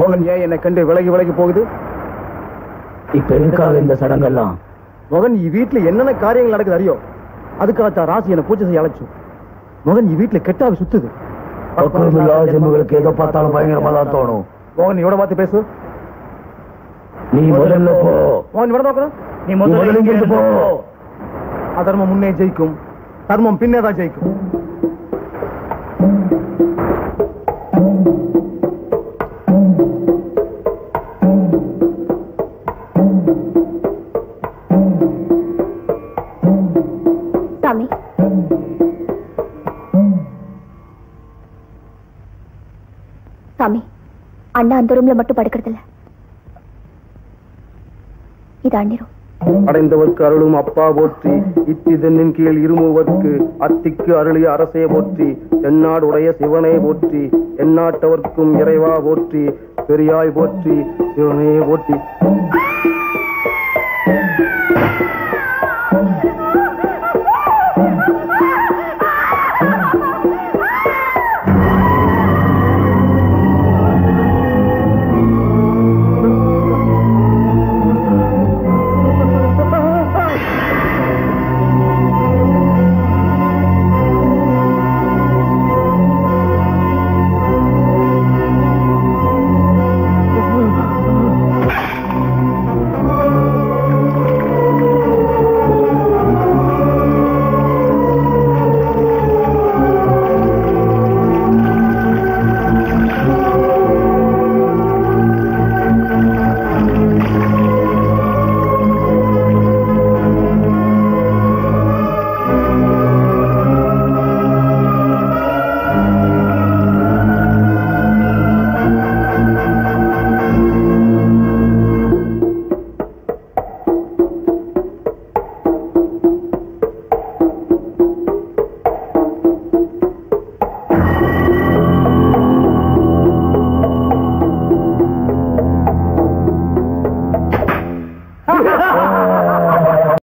மோகன் ஏன் என்னை கண்டு விலகி விலகி போகுது இப்ப எதுக்காக இந்த சடங்கெல்லாம் மகன் இ வீட்டுல என்னென்ன காரியங்கள் நடக்குது அறியோ அதுக்காகத்தான் ராசி என்ன பூஜை செய்ய அழைச்சு மகன் இ வீட்டுல கெட்டாவி சுத்துது பக்குவம் இல்லாத ஜென்மங்களுக்கு எதை பார்த்தாலும் பயங்கரமா தான் தோணும் மோகன் இவட பார்த்து பேசு நீ முதல்ல போ மோகன் இவட பார்க்கணும் நீ முதல்ல இங்க இருந்து போ அதர்மம் முன்னே ஜெயிக்கும் தர்மம் பின்னே தான் ஜெயிக்கும் சாமி சாமி அண்ணா அந்த ரூம்ல மட்டும் படுக்கிறது இல்ல இது அண்ணி room. அடைந்தவர்க்கு அருளும் அப்பா போற்றி இத்தி தென்னின் கீழ் இருமுவர்க்கு அத்திக்கு அருளிய அரசே போற்றி எந்நாடுடைய சிவனே போற்றி எந்நாட்டவர்க்கும் இறைவா போற்றி பெரியாய் போற்றி சிவனே போற்றி